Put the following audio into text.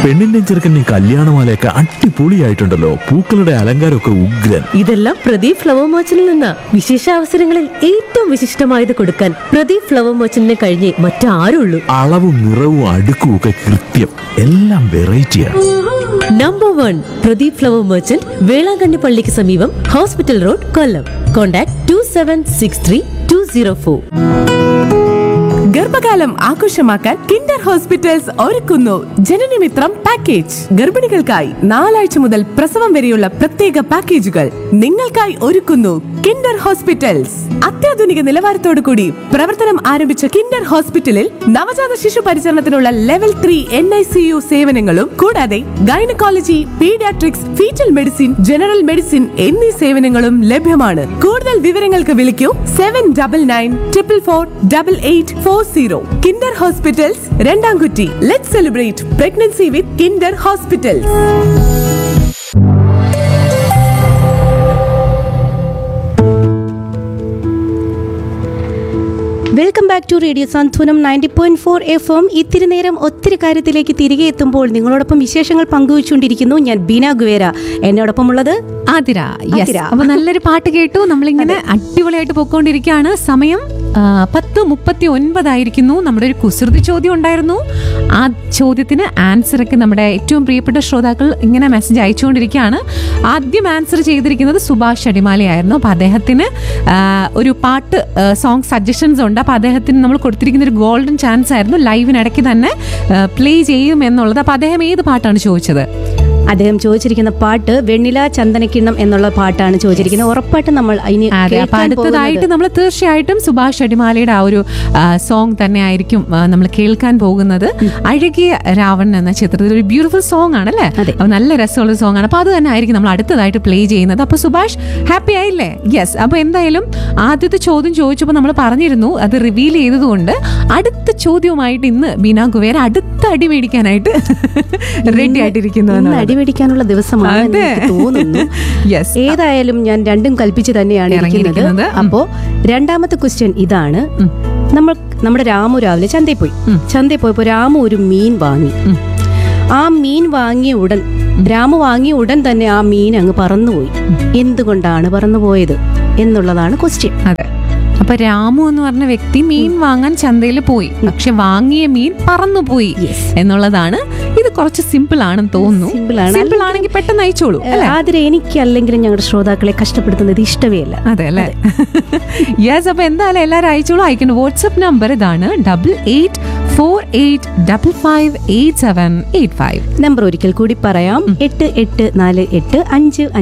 പെണ്ണിന്റെയും ചെറുക്കന്റെയും കല്യാണമാലയൊക്കെ അടിപൊളിയായിട്ടുണ്ടല്ലോ പൂക്കളുടെ അലങ്കാരമൊക്കെ ഉഗ്രൻ ഇതെല്ലാം പ്രദീപ് ഫ്ലവർ മർച്ചന്റിൽ നിന്ന് വിശേഷ അവസരങ്ങളിൽ ഏറ്റവും വിശിഷ്ടമായത് കൊടുക്കാൻ പ്രദീപ് ഫ്ലവർ മർച്ചന്റിനെ കഴിഞ്ഞേ മറ്റാരുള്ളൂ അളവും നിറവും അടുക്കും ഒക്കെ കൃത്യം എല്ലാം വെറൈറ്റിയാണ് number one Pradeep flower merchant Velankanni പള്ളിക്ക് സമീപം hospital road Kollam contact two seven six three two zero four ഗർഭകാലം ആഘോഷമാക്കാൻ കിൻഡർ ഹോസ്പിറ്റൽസ് ഒരുക്കുന്നു ജനനമിത്രം പാക്കേജ് ഗർഭിണികൾക്കായി നാലാഴ്ച മുതൽ പ്രസവം വരെയുള്ള പ്രത്യേക പാക്കേജുകൾ നിങ്ങൾക്കായി ഒരുക്കുന്നു കിൻഡർ ഹോസ്പിറ്റൽസ് അത്യാധുനിക നിലവാരത്തോടു കൂടി പ്രവർത്തനം ആരംഭിച്ച കിൻഡർ ഹോസ്പിറ്റലിൽ നവജാത ശിശു പരിചരണത്തിനുള്ള level three N I C U സേവനങ്ങളും കൂടാതെ gynaecology paediatrics fetal medicine general medicine എന്നീ സേവനങ്ങളും ലഭ്യമാണ് കൂടുതൽ വിവരങ്ങൾക്ക് വിളിക്കൂ seven double nine triple four double eight four zero kinder hospitals Randamkutty let celebrate pregnancy with kinder hospitals welcome back to radio Santhwanam ninety point four F M ഇത്തിരി നേരം ഒത്തിരി കാര്യത്തിലേക്ക് തിരികെ എത്തുമ്പോൾ നിങ്ങളോടൊപ്പം വിശേഷങ്ങൾ പങ്കുവച്ചുകൊണ്ടിരിക്കുന്നു ഞാൻ ബീന ഗുവേര എന്നോടൊപ്പം ഉള്ളത് ആതിര യെസ് ആതിര. അപ്പൊ നല്ലൊരു പാട്ട് കേട്ടു നമ്മളിങ്ങനെ അടിപൊളിയായിട്ട് പോയിക്കൊണ്ടിരിക്കുകയാണ് സമയം ആ, പത്ത് മുപ്പത്തി ഒൻപതായിരിക്കുന്നു നമ്മുടെ ഒരു കുസൃതി ചോദ്യം ഉണ്ടായിരുന്നു ആ ചോദ്യത്തിന് ആൻസർ ഒക്കെ നമ്മുടെ ഏറ്റവും പ്രിയപ്പെട്ട ശ്രോതാക്കൾ ഇങ്ങനെ മെസ്സേജ് അയച്ചുകൊണ്ടിരിക്കുകയാണ് ആദ്യം ആൻസർ ചെയ്തിരിക്കുന്നത് സുഭാഷ് അടിമാലിയായിരുന്നു അപ്പൊ അദ്ദേഹത്തിന് ആ, ഒരു പാട്ട് സോങ് സജഷൻസ് ഉണ്ട് അപ്പൊ അദ്ദേഹത്തിന് നമ്മൾ കൊടുത്തിരിക്കുന്ന ഒരു ഗോൾഡൻ ചാൻസ് ആയിരുന്നു ലൈവിനിടയ്ക്ക് തന്നെ പ്ലേ ചെയ്യും എന്നുള്ളത് അപ്പൊ അദ്ദേഹം ഏത് പാട്ടാണ് ചോദിച്ചത് അദ്ദേഹം ചോദിച്ചിരിക്കുന്ന പാട്ട് വെണ്ണില ചന്ദനക്കിണ്ണം എന്നുള്ള പാട്ടാണ് ചോദിച്ചിരിക്കുന്നത് ഉറപ്പായിട്ടും നമ്മൾ അതിന് അതെ അപ്പൊ കേൾക്കാൻ അടുത്തതായിട്ട് പോകുന്നത് നമ്മൾ തീർച്ചയായിട്ടും സുഭാഷ് അടിമാലിയുടെ ആ ഒരു സോങ് തന്നെ ആയിരിക്കും നമ്മൾ കേൾക്കാൻ പോകുന്നത് അഴകിയ രാവണൻ എന്ന ചിത്രത്തിൽ ഒരു ബ്യൂട്ടിഫുൾ സോങ് ആണ് അല്ലേ അതെ. അപ്പൊ നല്ല രസമുള്ള സോങ് ആണ് അപ്പൊ അത് തന്നെ ആയിരിക്കും നമ്മൾ അടുത്തതായിട്ട് പ്ലേ ചെയ്യുന്നത് അപ്പൊ സുഭാഷ് ഹാപ്പി ആയില്ലേ യെസ് അപ്പൊ എന്തായാലും ആദ്യത്തെ ചോദ്യം ചോദിച്ചപ്പോൾ നമ്മൾ പറഞ്ഞിരുന്നു അത് റിവീൽ ചെയ്തതുകൊണ്ട് അടുത്ത ചോദ്യവുമായിട്ട് ഇന്ന് ബീന കുവേര അടുത്ത അടി മേടിക്കാനായിട്ട് റെഡി ആയിട്ടിരിക്കുന്നു ഇന്ന് എന്നുള്ളത്. അടിപിടിക്കാനുള്ള ദിവസമാണ് എന്ന് അതെ. എനിക്ക് തോന്നുന്നു Yes. ഏതായാലും ഞാൻ രണ്ടും കൽപ്പിച്ച് തന്നെയാണ് ഇരിക്കുന്നത് ഇറങ്ങിയിരിക്കുന്നത്. ഉം. അപ്പോ രണ്ടാമത്തെ ക്വസ്റ്റ്യൻ ഇതാണ് നമ്മൾ നമ്മുടെ രാമു രാവിലെ ചന്തയിൽ പോയി ചന്തയിൽ പോയപ്പോ രാമു ഒരു മീൻ വാങ്ങി ആ മീൻ വാങ്ങിയ ഉടൻ രാമു വാങ്ങിയ ഉടൻ തന്നെ ആ മീൻ അങ്ങ് പറന്നുപോയി എന്തുകൊണ്ടാണ് പറന്നുപോയത് എന്നുള്ളതാണ് ക്വസ്റ്റ്യൻ അതെ അപ്പൊ രാമു എന്ന് പറഞ്ഞ വ്യക്തി മീൻ വാങ്ങാൻ ചന്തയിൽ പോയി പക്ഷെ വാങ്ങിയ മീൻ പറന്നുപോയി Yes. എന്നുള്ളതാണ് ഇത് കുറച്ച് സിമ്പിൾ ആണെന്ന് തോന്നുന്നു Simple ആണ്. സിമ്പിൾ ആണെങ്കിൽ പെട്ടെന്ന് അയച്ചോളൂ അല്ലേ ആതിരെ എനിക്ക് അല്ലെങ്കിലും ഞങ്ങളുടെ ശ്രോതാക്കളെ കഷ്ടപ്പെടുത്തുന്നത് ഇഷ്ടമേ അല്ല അതെ അല്ലേ യെസ് അപ്പൊ എന്തായാലും എല്ലാവരും അയച്ചോളൂ അയക്കേണ്ട വാട്സ്ആപ്പ് നമ്പർ ഇതാണ് double eight four eight double five eight seven eight five number ഒരിക്കൽ കൂടി പറയാം എട്ട് എട്ട് നാല് എട്ട് അഞ്ച്